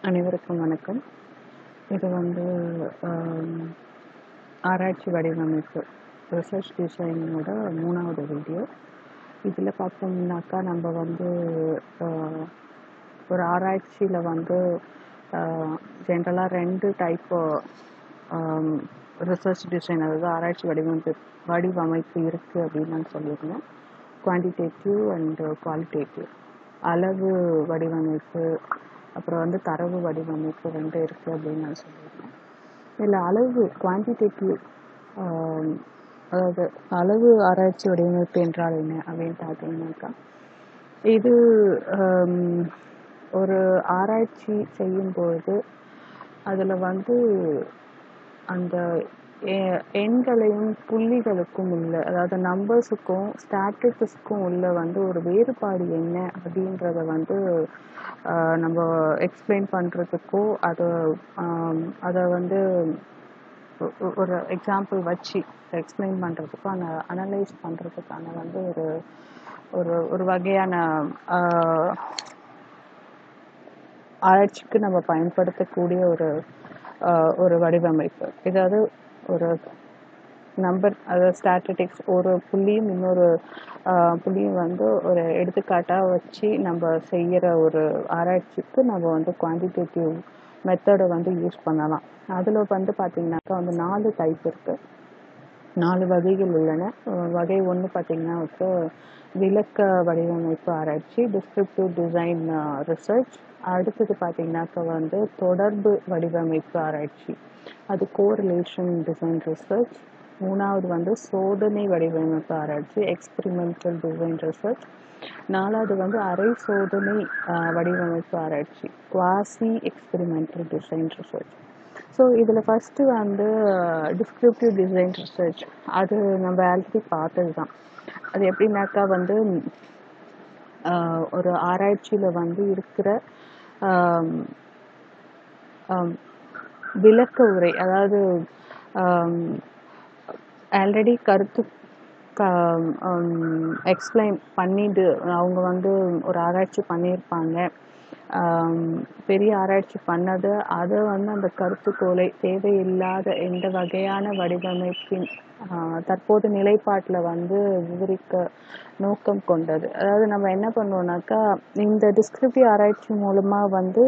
அனைவருக்கும் வணக்கம் இது வந்து ஆம், ஆராய்ச்சி வடிவமைப்பு ரிசர்ச் டிசைனோட மூணாவது வீடியோ இதில் பார்த்தோம்னாக்கா நம்ம வந்து ஆஹ், ஒரு ஆராய்ச்சியில் வந்து ஜென்ரலாக ரெண்டு டைப் ரிசர்ச் டிசைன் அதாவது ஆராய்ச்சி வடிவமைப்பு வடிவமைப்பு இருக்குது அப்படின்னு நான் சொல்லியிருந்தேன் குவான்டிடேட்டிவ் அண்ட் குவாலிட்டேட்டிவ் அளவு வடிவமைப்பு அப்புறம் வந்து தரவு வடிவமைப்பு ரெண்டு இருக்குது அப்படின்னு நான் சொல்லியிருந்தேன் இதில் அளவு குவான்டிடேட்டிவ் அதாவது அளவு ஆராய்ச்சி வடிவமைப்பு என்றால் என்ன அப்படின்னு பார்த்தீங்கன்னாக்கா இது ஆம், ஒரு ஆராய்ச்சி செய்யும்பொழுது அதில் வந்து அந்த எ- எண்களையும் புள்ளிகளுக்கும் உள்ள அதாவது நம்பர்ஸுக்கும் ஸ்டாட்டிஸ்டிக்ஸ்க்கும் உள்ள வந்து ஒரு வேறுபாடு என்ன அப்படின்றத வந்து ஆஹ், நம்ம எக்ஸ்பிளைன் பண்ணுறதுக்கோ அதை அதை வந்து ஒ- ஒ- ஒரு எக்ஸாம்பிள் வச்சு எக்ஸ்பிளைன் பண்ணுறதுக்கும் அந்த அனலைஸ் பண்ணுறதுக்கான வந்து ஒரு ஒரு ஒரு வகையான ஆஹ், ஆராய்ச்சிக்கு நம்ம பயன்படுத்தக்கூடிய ஒரு ஆஹ், ஒரு வடிவமைப்பு ஏதாவது ஒரு நம்பர் அதாவது ஸ்டாட்டிஸ்டிக்ஸ் ஒரு புள்ளியும் இன்னொரு ஆஹ், புள்ளியும் வந்து ஒரு எடுத்துக்காட்டாக வச்சு நம்ம செய்கிற ஒரு ஆராய்ச்சிக்கு நம்ம வந்து குவான்டிடேட்டிவ் மெத்தடை வந்து யூஸ் பண்ணலாம் அதில் வந்து பார்த்தீங்கன்னாக்கா வந்து நாலு டைப் இருக்குது நாலு வகைகள் உள்ளன அஹ் வகை ஒன்று பார்த்தீங்கன்னா வந்து விளக்க வடிவமைப்பு ஆராய்ச்சி டிஸ்கிரிப்டிவ் டிசைன் ரிசர்ச் அடுத்தது பார்த்தீங்கன்னாக்கா வந்து தொடர்பு வடிவமைப்பு ஆராய்ச்சி அது கோரிலேஷன் டிசைன் ரிசர்ச் மூணாவது வந்து சோதனை வடிவமைப்பு ஆராய்ச்சி எக்ஸ்பெரிமெண்டல் டிசைன் ரிசர்ச் நாலாவது வந்து அரை சோதனை அஹ், வடிவமைப்பு ஆராய்ச்சி quasi experimental design research so இதில் ஃபஸ்ட்டு வந்து டிஸ்கிரிப்டிவ் டிசைன் ரிசர்ச் அது நம்ம ஆல்ரெடி பார்த்தது தான் அது எப்படின்னாக்கா வந்து ஆஹ், ஒரு ஆராய்ச்சியில் வந்து இருக்கிற ஆம், ஆம், விளக்க உரை அதாவது ஆல்ரெடி கருத்து எக்ஸ்பிளைன் பண்ணிட்டு அவங்க வந்து ஒரு ஆராய்ச்சி பண்ணியிருப்பாங்க ஆம், பெரிய ஆராய்ச்சி பண்ணது அதை வந்து அந்த கருத்துக்கோளை தேவையில்லாத எந்த வகையான வடிவமைப்பின் ஆஹ், தற்போது நிலைப்பாட்டில் வந்து விவரிக்க நோக்கம் கொண்டது அதாவது நம்ம என்ன பண்ணுவோம்னாக்கா இந்த டிஸ்கிரிப்டிவ் ஆராய்ச்சி மூலமாக வந்து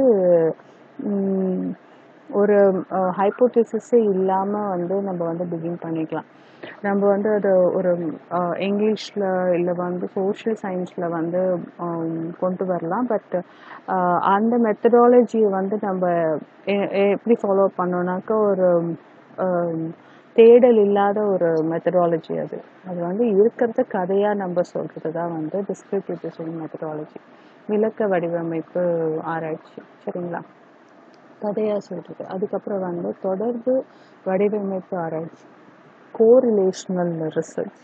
ம், ஒரு ஹைப்போதிசிஸே இல்லாமல் வந்து நம்ம வந்து பிகின் பண்ணிக்கலாம் நம்ம வந்து அது ஒரு இங்கிலீஷில் இல்லை வந்து சோஷியல் சயின்ஸில் வந்து ஆம், கொண்டு வரலாம் பட் அந்த மெத்தடாலஜியை வந்து நம்ம எ- எ- எப்படி ஃபாலோ பண்ணோம்னாக்கா ஒரு ஆம், தேடல் இல்லாத ஒரு மெத்தடாலஜி அது அது வந்து இருக்கிறத கதையாக நம்ம சொல்கிறது தான் வந்து டிஸ்கிரிப்டிவ் டிசைன் மெத்தடாலஜி விளக்க வடிவமைப்பு ஆராய்ச்சி சரிங்களா கதையாக சொல்கிறது அதுக்கப்புறம் வந்து தொடர்பு வடிவமைப்பு ஆராய்ச்சி கோரிலேஷனல் ரிசர்ச்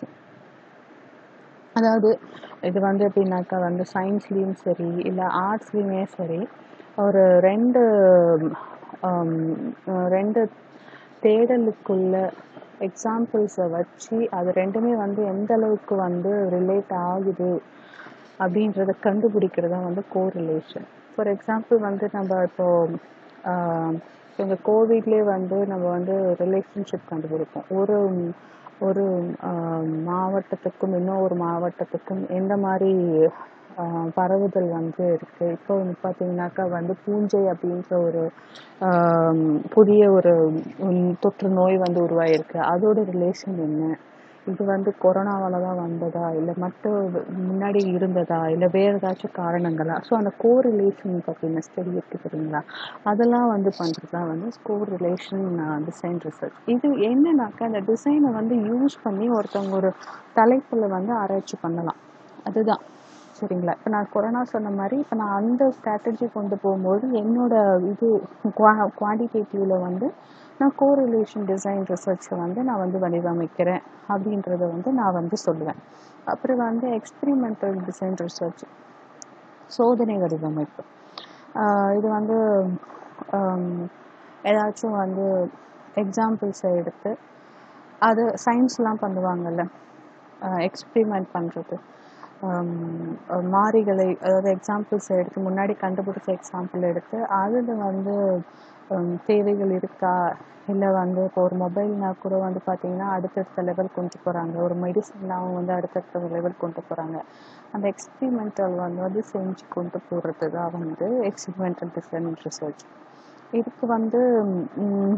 அதாவது இது வந்து எப்படின்னாக்கா வந்து சயின்ஸ்லேயும் சரி இல்லை ஆர்ட்ஸ்லேயுமே சரி ஒரு ரெண்டு ஆம், அஹ் ரெண்டு தேடலுக்குள்ள எக்ஸாம்பிள்ஸை வச்சு அது ரெண்டுமே வந்து எந்த அளவுக்கு வந்து ரிலேட் ஆகுது அப்படின்றத கண்டுபிடிக்கிறது தான் வந்து கோரிலேஷன் ஃபார் எக்ஸாம்பிள் வந்து நம்ம இப்போ ஆஹ், இந்த கோவிட்லேயே வந்து நம்ம வந்து ரிலேஷன்ஷிப் கண்டுபிடிப்போம் ஒரு ஒரு ஆஹ், மாவட்டத்துக்கும் இன்னும் ஒரு மாவட்டத்துக்கும் எந்த மாதிரி ஆஹ், பரவுதல் வந்து இருக்கு இப்போ வந்து பார்த்தீங்கன்னாக்கா வந்து பூஞ்சை அப்படின்ற ஒரு ஆம், புதிய ஒரு உம், தொற்று நோய் வந்து உருவாயிருக்கு அதோட ரிலேஷன் என்ன இது வந்து கொரோனாவால தான் வந்ததா இல்லை மற்ற முன்னாடி இருந்ததா இல்லை வேற ஏதாச்சும் காரணங்களா ஸோ அந்த கோ ரிலேஷன் பற்றின ஸ்டடி இருக்கு தெரியுங்களா அதெல்லாம் வந்து பண்ணுறது தான் வந்து கோ ரிலேஷன் டிசைன் ரிசர்ச் இது என்னன்னாக்கா அந்த டிசைனை வந்து யூஸ் பண்ணி ஒருத்தவங்க ஒரு தலைப்பில் வந்து ஆராய்ச்சி பண்ணலாம் அதுதான் சரிங்களா இப்போ நான் கொரோனா சொன்ன மாதிரி இப்போ நான் அந்த ஸ்ட்ராட்டஜி கொண்டு போகும்போது என்னோட இது குவான்டிடேட்டிவ்ல வந்து நான் கோரிலேஷன் டிசைன் ரிசர்ச்சை வந்து நான் வந்து வடிவமைக்கிறேன் அப்படின்றத வந்து நான் வந்து சொல்லுவேன் அப்புறம் வந்து எக்ஸ்பெரிமெண்டல் டிசைன் ரிசர்ச் சோதனை வடிவமைப்பு ஆஹ் இது வந்து ஆம், ஏதாச்சும் வந்து எக்ஸாம்பிள்ஸை எடுத்து அது சயின்ஸ்லாம் பண்ணுவாங்கல்ல எக்ஸ்பிரிமெண்ட் பண்ணுறது ஹம், அஹ் மாறிகளை அதாவது எக்ஸாம்பிள்ஸ் எடுத்து முன்னாடி கண்டுபிடிச்ச எக்ஸாம்பிள் எடுத்து அதில் வந்து ஹம், தேவைகள் இருக்கா இல்லை வந்து இப்போ ஒரு மொபைல்னா கூட வந்து பார்த்தீங்கன்னா அடுத்தடுத்த லெவல் கொண்டு போகிறாங்க ஒரு மெடிசன்லாம் வந்து அடுத்தடுத்த லெவல் கொண்டு போகிறாங்க அந்த எக்ஸ்பிரிமெண்டல் வந்து வந்து செஞ்சு கொண்டு போகிறது தான் வந்து எக்ஸ்பிரிமெண்டல் டிசைன் ரிசர்ச் இதுக்கு வந்து ம்,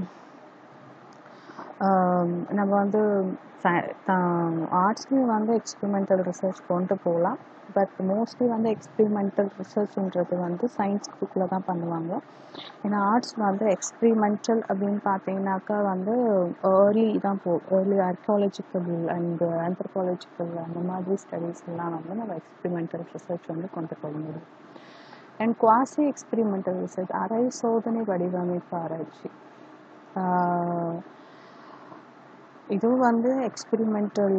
ஆம், நம்ம வந்து ஆர்ட்ஸ்லேயும் வந்து எக்ஸ்பிரிமெண்டல் ரிசர்ச் கொண்டு போகலாம் பட் மோஸ்ட்லி வந்து எக்ஸ்பிரிமெண்டல் ரிசர்ச்ன்றது வந்து சயின்ஸ் குரூப்பில் தான் பண்ணுவாங்க ஏன்னா ஆர்ட்ஸ் வந்து எக்ஸ்பிரிமெண்டல் அப்படின்னு பார்த்தீங்கன்னாக்கா வந்து ஏர்லி தான் போ ஏர்லி ஆர்கியாலஜிக்கல் அண்ட் ஆந்த்ரோபாலஜிக்கல் அந்த மாதிரி ஸ்டடீஸ் எல்லாம் வந்து நம்ம எக்ஸ்பிரிமெண்டல் ரிசர்ச் வந்து கொண்டு போக முடியும் அண்ட் குவாசி எக்ஸ்பிரிமெண்டல் ரிசர்ச் அரை சோதனை வடிவமைப்பு ஆராய்ச்சி ஆஹ் இதுவும் வந்து எக்ஸ்பிரிமெண்டல்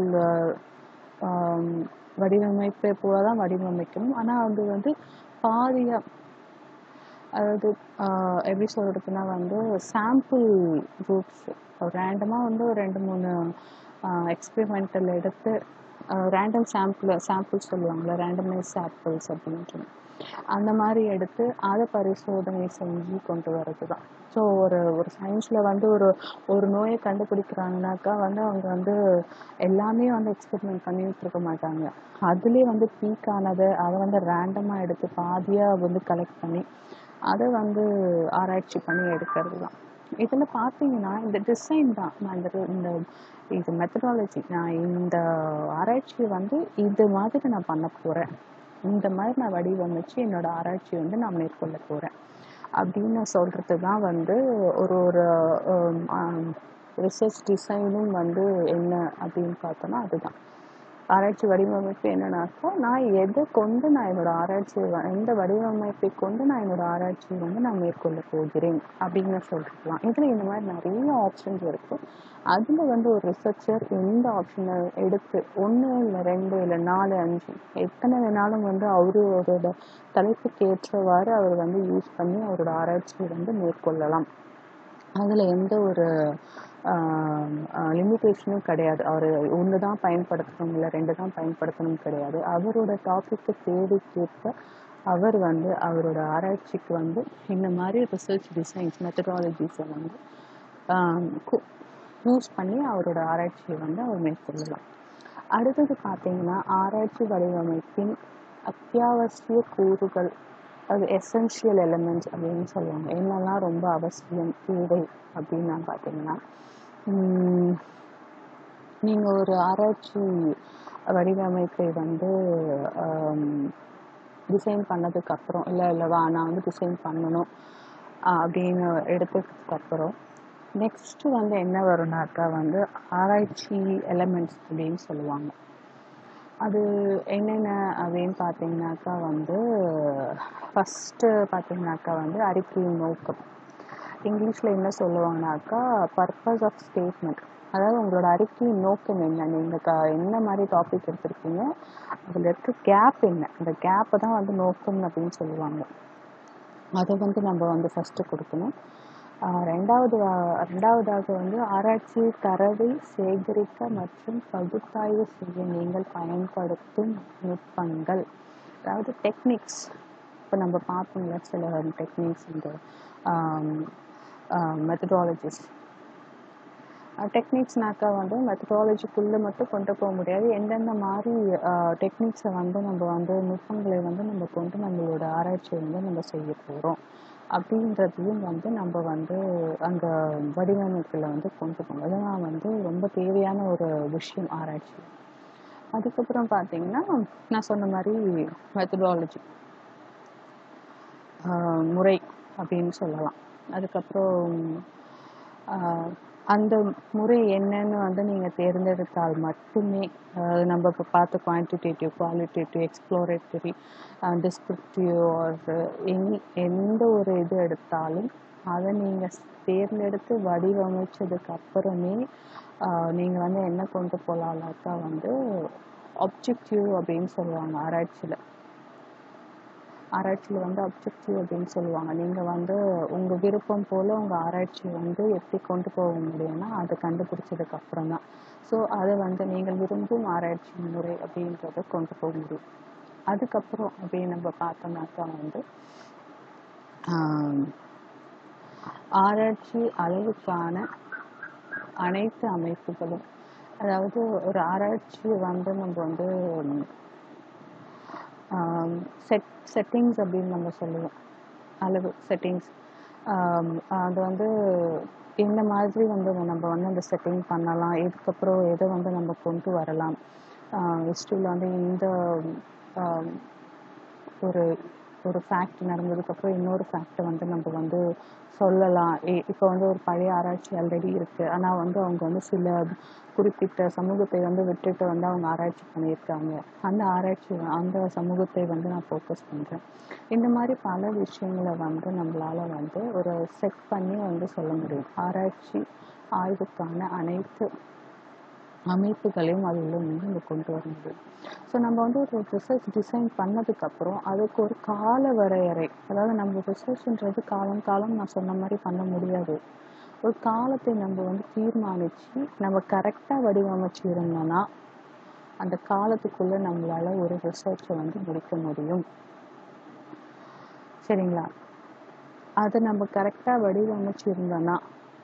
வடிவமைப்பை போல தான் வடிவமைக்கணும் ஆனால் அது வந்து பாதியாக அதாவது ஆஹ் எப்படி சொல்கிறதுனா வந்து சாம்பிள் குரூப்ஸ் ரேண்டமாக வந்து ஒரு ரெண்டு மூணு எக்ஸ்பிரிமெண்டல் எடுத்து ரேண்டம் சாம்பிள் சாம்பிள்ஸ் சொல்லுவாங்கள்ல ரேண்டமைஸ் சாம்பிள்ஸ் அப்படின்ட்டு அந்த மாதிரி எடுத்து அதை பரிசோதனை செஞ்சு கொண்டு வர்றது தான் ஸோ ஒரு ஒரு சயின்ஸில் வந்து ஒரு ஒரு நோயை கண்டுபிடிக்கிறாங்கனாக்கா வந்து அவங்க வந்து எல்லாமே வந்து எக்ஸ்பெரிமெண்ட் பண்ணிட்டு இருக்க மாட்டாங்க அதுலேயே வந்து பீக் ஆனதை அதை வந்து ரேண்டமாக எடுத்து பாதியாக வந்து கலெக்ட் பண்ணி அதை வந்து ஆராய்ச்சி பண்ணி எடுக்கிறது தான் இதில் பார்த்தீங்கன்னா இந்த டிசைன் தான் நான் இந்த இந்த இது மெத்தடாலஜி நான் இந்த ஆராய்ச்சியை வந்து இது மாதிரி நான் பண்ண போகிறேன் இந்த மாதிரி நான் வடிவமைச்சு என்னோட ஆராய்ச்சி வந்து நான் மேற்கொள்ள போகிறேன் அப்படின்னு சொல்கிறது தான் வந்து ஒரு ஒரு ரிசர்ச் டிசைனும் வந்து என்ன அப்படின்னு பார்த்தோன்னா அதுதான் ஆராய்ச்சி வடிவமைப்பு என்னன்னாக்கா நான் எதை கொண்டு நான் என்னோட ஆராய்ச்சியை வ- எந்த வடிவமைப்பை கொண்டு நான் என்னோட ஆராய்ச்சியை வந்து நான் மேற்கொள்ள போகிறேன் அப்படின்னு சொல்லிருக்கலாம் இதில் இந்த மாதிரி நிறைய ஆப்ஷன்ஸ் இருக்கு அதில் வந்து ஒரு ரிசர்ச்சர் எந்த ஆப்ஷனை எடுத்து ஒன்று இல்லை ரெண்டு இல்லை நாலு அஞ்சு எத்தனை வேணாலும் வந்து அவரோட தலைப்புக்கு ஏற்றவாறு அவர் வந்து யூஸ் பண்ணி அவரோட ஆராய்ச்சியை வந்து மேற்கொள்ளலாம் அதில் எந்த ஒரு லிமிட்டேஷனும் கிடையாது அவர் ஒன்று தான் பயன்படுத்தணும் இல்லை ரெண்டு தான் பயன்படுத்தணும் கிடையாது அவரோட டாபிக்கு தேவைக்கேற்ப அவர் வந்து அவரோட ஆராய்ச்சிக்கு வந்து இந்த மாதிரி ரிசர்ச் டிசைன்ஸ் மெத்தடாலஜிஸை வந்து யூஸ் பண்ணி அவரோட ஆராய்ச்சியை வந்து அவர் மேற்கொள்ளலாம் அடுத்தது பார்த்தீங்கன்னா ஆராய்ச்சி வடிவமைப்பின் அத்தியாவசிய கூறுகள் அது எசென்ஷியல் எலிமெண்ட்ஸ் அப்படின்னு சொல்லுவாங்க என்னெல்லாம் ரொம்ப அவசியம் தேவை அப்படின்னு நான் பார்த்தீங்கன்னா நீங்கள் ஒரு ஆராய்ச்சி வடிவமைப்பை வந்து டிசைன் பண்ணதுக்கு அப்புறம் இல்லை இல்லை வா நான் வந்து டிசைன் பண்ணணும் ஆஹ் அப்படின்னு எடுத்ததுக்கு அப்புறம் நெக்ஸ்ட்டு வந்து என்ன வரும்னாக்கா வந்து ஆராய்ச்சி எலமெண்ட்ஸ் அப்படின்னு சொல்லுவாங்க அது என்னென்ன அப்படின்னு பார்த்தீங்கன்னாக்கா வந்து ஃபஸ்ட்டு பார்த்தீங்கன்னாக்கா வந்து அறிக்கையின் நோக்கம் இங்கிலீஷில் என்ன சொல்லுவாங்கனாக்கா பர்பஸ் ஆஃப் ஸ்டேட்மெண்ட் அதாவது உங்களோட அறிக்கையின் நோக்கம் என்ன நீங்கள் க என்ன மாதிரி டாபிக் எடுத்திருக்கீங்க அதில் இருக்க கேப் என்ன அந்த கேப்பை தான் வந்து நோக்கம் அப்படின்னு சொல்லுவாங்க அதை வந்து நம்ம வந்து ஃபஸ்ட்டு கொடுக்கணும் ஆஹ் ரெண்டாவது வா- ரெண்டாவதாக வந்து ஆராய்ச்சி தரவை சேகரிக்க மற்றும் பகுத்தாய்வு செய்ய நீங்கள் பயன்படுத்தும் நுட்பங்கள் அதாவது டெக்னிக்ஸ் இப்போ நம்ம பார்த்தோம்ல சில டெக்னிக்ஸ் இந்த மெத்தடாலஜிஸ் டெக்னிக்ஸ்னாக்கா வந்து மெத்தடாலஜிக்குள்ளே மட்டும் கொண்டு போக முடியாது எந்தெந்த மாதிரி டெக்னிக்ஸை வந்து நம்ம வந்து நுட்பங்களை வந்து நம்ம கொண்டு நம்மளோட ஆராய்ச்சியை வந்து நம்ம செய்ய போகிறோம் அப்படின்றதையும் வந்து நம்ம வந்து அந்த வடிவமைப்பில் வந்து கொண்டு போகணும் இதெல்லாம் வந்து ரொம்ப தேவையான ஒரு விஷயம் ஆராய்ச்சி அதுக்கப்புறம் பார்த்தீங்கன்னா நான் சொன்ன மாதிரி மெத்தடாலஜி முறை அப்படின்னு சொல்லலாம் அதுக்கப்புறம் ஆஹ் அந்த முறை என்னன்னு வந்து நீங்கள் தேர்ந்தெடுத்தால் மட்டுமே அதாவது நம்ம இப்போ பார்த்த quantitative qualitative exploratory descriptive any எந்த ஒரு இது எடுத்தாலும் அதை நீங்கள் தேர்ந்தெடுத்து வடிவமைச்சதுக்கு அப்புறமே நீங்கள் வந்து என்ன கொண்டு போகலாம்னாக்கா வந்து ஆப்ஜெக்டிவ் அப்படின்னு சொல்லுவாங்க ஆராய்ச்சியில் ஆராய்ச்சியில் வந்து அப்ஜெக்டிவ் அப்படின்னு சொல்லுவாங்க நீங்கள் வந்து உங்கள் விருப்பம் போல் உங்கள் ஆராய்ச்சி வந்து எப்படி கொண்டு போக முடியும்னா அதை கண்டுபிடிச்சதுக்கு அப்புறம் தான் ஸோ அதை வந்து நீங்கள் விரும்பும் ஆராய்ச்சி முறை அப்படின்றத கொண்டு போக முடியும் அதுக்கப்புறம் அப்படின்னு நம்ம பார்த்தோம்னாக்கா வந்து ஆம், ஆராய்ச்சி அளவுக்கான அனைத்து அமைப்புகளும் அதாவது ஒரு ஆராய்ச்சி வந்து நம்ம வந்து செட் செட்டிங்ஸ் அப்படின்னு நம்ம சொல்லுவோம் அளவு செட்டிங்ஸ் அது வந்து இந்த மாதிரி வந்து நம்ம வந்து அந்த செட்டிங் பண்ணலாம் இதுக்கப்புறம் எதை வந்து நம்ம கொண்டு வரலாம் ஹிஸ்ட்ரியில் வந்து இந்த ஆம், ஒரு ஒரு ஃபேக்ட் நடந்ததுக்கப்புறம் இன்னொரு ஃபேக்டை வந்து நம்ம வந்து சொல்லலாம் இ- இப்போ வந்து ஒரு பழைய ஆராய்ச்சி ஆல்ரெடி இருக்குது ஆனால் வந்து அவங்க வந்து சில குறிப்பிட்ட சமூகத்தை வந்து விட்டுட்டு வந்து அவங்க ஆராய்ச்சி பண்ணியிருக்காங்க அந்த ஆராய்ச்சி வ- அந்த சமூகத்தை வந்து நான் ஃபோக்கஸ் பண்ணுறேன் இந்த மாதிரி பல விஷயங்களை வந்து நம்மளால வந்து ஒரு செட் பண்ணி வந்து சொல்ல முடியும் ஆராய்ச்சி ஆய்வுக்கான அனைத்து அமைப்புகளையும் அது உள்ள வந்து நம்ம கொண்டு வர முடியும் ஸோ நம்ம வந்து ஒரு ரிசர்ச் டிசைன் பண்ணதுக்கப்புறம் அதுக்கு ஒரு கால வரையறை அதாவது நம்ம ரிசர்ச்ன்றது காலம் காலம் நான் சொன்ன மாதிரி பண்ண முடியாது ஒரு காலத்தை நம்ம வந்து தீர்மானித்து நம்ம கரெக்டாக வடிவமைச்சு இருந்தோம்னா அந்த காலத்துக்குள்ளே நம்மளால ஒரு ரிசர்ச்சை வந்து முடிக்க முடியும் சரிங்களா அதை நம்ம கரெக்டாக வடிவமைச்சு இருந்தோம்னா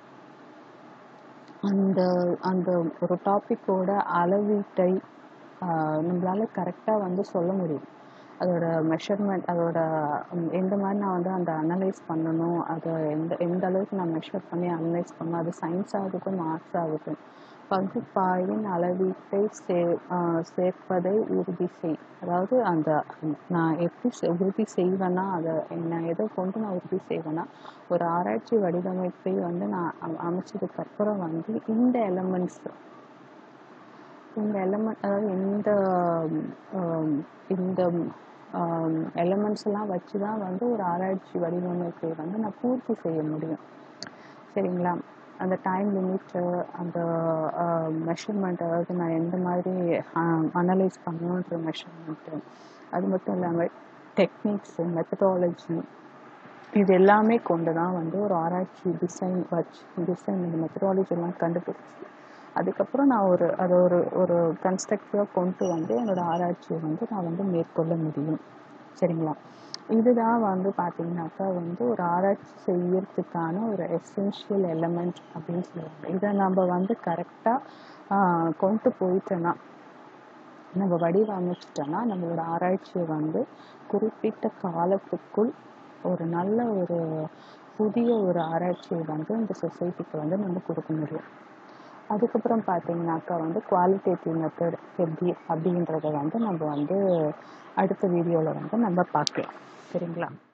அந்த அந்த ஒரு டாப்பிக்கோட அளவீட்டை ஆஹ், நம்மளால கரெக்டாக வந்து சொல்ல முடியும் அதோட மெஷர்மெண்ட் அதோட ம், எந்த மாதிரி நான் வந்து அந்த அனலைஸ் பண்ணணும் அதை எந்த எந்த அளவுக்கு நான் மெஷர் பண்ணி அனலைஸ் பண்ணணும் அது சயின்ஸ் ஆகட்டும் ஆர்ட்ஸ் ஆகட்டும் பகுப்பாய்வின் அளவீட்டை சே ஆஹ், சேர்ப்பதை உறுதி செய் அதாவது அந்த ம், நான் எப்படி செ- உறுதி செய்வேன்னா அதை நான் எதை கொண்டு நான் உறுதி செய்வேன்னா ஒரு ஆராய்ச்சி வடிவமைப்பை வந்து நான் அ- அமைச்சதுக்கு அப்புறம் வந்து இந்த எலமெண்ட்ஸ் இந்த எலமெண்ட் அதாவது இந்த ஆம், இந்த எலமெண்ட்ஸ் எல்லாம் வச்சு தான் வந்து ஒரு ஆராய்ச்சி வடிவமைப்பை வந்து நான் பூர்த்தி செய்ய முடியும் சரிங்களா அந்த டைம் லிமிட்டு அந்த மெஷர்மெண்ட் அதாவது நான் எந்த மாதிரி அனலைஸ் பண்ணணுன்ற மெஷர்மெண்ட்டு அது மட்டும் இல்லாமல் டெக்னிக்ஸு மெத்தடாலஜி இது எல்லாமே கொண்டு தான் வந்து ஒரு ஆராய்ச்சி டிசைன் வச்சு டிசைன் இந்த மெத்தடாலஜி எல்லாம் கண்டுபிடிச்சி அதுக்கப்புறம் நான் ஒரு அதை ஒரு ஒரு கன்ஸ்ட்ரக்டிவாக கொண்டு வந்து என்னோட ஆராய்ச்சியை வந்து நான் வந்து மேற்கொள்ள முடியும் சரிங்களா இதுதான் வந்து பார்த்தீங்கன்னாக்கா வந்து ஒரு ஆராய்ச்சி செய்யறதுக்கான ஒரு எசென்ஷியல் எலமெண்ட் அப்படின்னு சொல்லுவாங்க இதை நம்ம வந்து கரெக்டாக கொண்டு போயிட்டோன்னா நம்ம வடிவமைச்சிட்டோன்னா நம்மளோட ஆராய்ச்சியை வந்து குறிப்பிட்ட காலத்துக்குள் ஒரு நல்ல ஒரு புதிய ஒரு ஆராய்ச்சியை வந்து இந்த சொசைட்டிக்கு வந்து நம்ம கொடுக்க முடியும் அதுக்கப்புறம் பார்த்தீங்கன்னாக்கா வந்து குவாலிட்டேட்டிவ் மெத்தட் எப்படி அப்படின்றத வந்து நம்ம வந்து அடுத்த வீடியோவில் வந்து நம்ம பார்க்கலாம் சரிங்களா